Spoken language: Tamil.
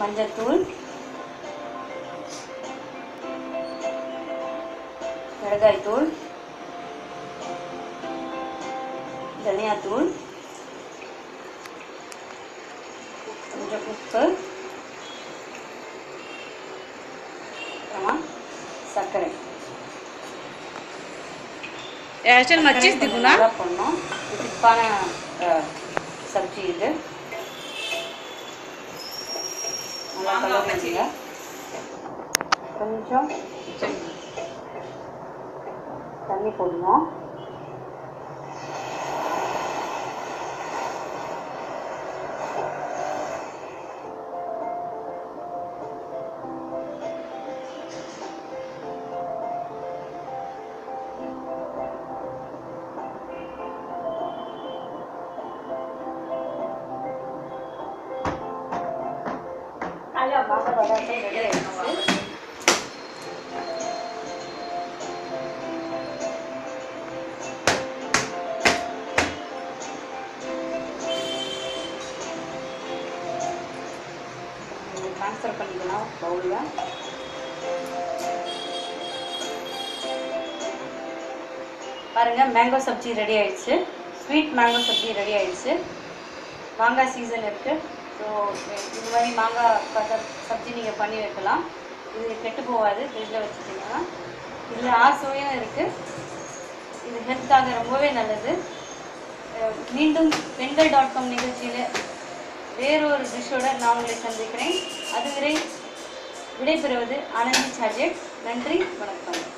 மஞ்சத்தூள் மிளகாய்த்தூள் தனியாத்தூள் கொஞ்சம் உப்பு அப்புறமா சர்க்கரை యాక్చువల్ మర్చేసి దిగునా நல்லா பண்ணோம் இது திப்பான அஹ், சப்ஜி இது நல்லா கலந்துங்க கொஞ்சம் தண்ணி போடணும் மாங்காய் பதார்த்தம் ரெடி ஆயிடுச்சு ட்ரான்ஸ்ஃபர் பண்ணிக்கலாம் பவுலில் பாருங்க மேங்கோ சப்ஜி ரெடி ஆயிடுச்சு ஸ்வீட் மேங்கோ சப்ஜி ரெடி ஆயிடுச்சு மாங்காய் சீசன் இருக்கு ஸோ இது மாதிரி மாங்காய் பத- சப்ஜி நீங்கள் பண்ணி வைக்கலாம் இது கெட்டு போகாது ஃப்ரிட்ஜில் வச்சுட்டிங்கன்னா இதில் ஆசுவையும் இருக்குது இது ஹெல்த்தாக ரொம்பவே நல்லது அஹ் மீண்டும் பெண்கள் டாட் காம் நிகழ்ச்சியில் வேறொரு டிஷ்ஷோட நான் உங்களை சந்திக்கிறேன் அதுவரை விடைபெறுவது ஆனந்தி சாஜெட் நன்றி வணக்கம்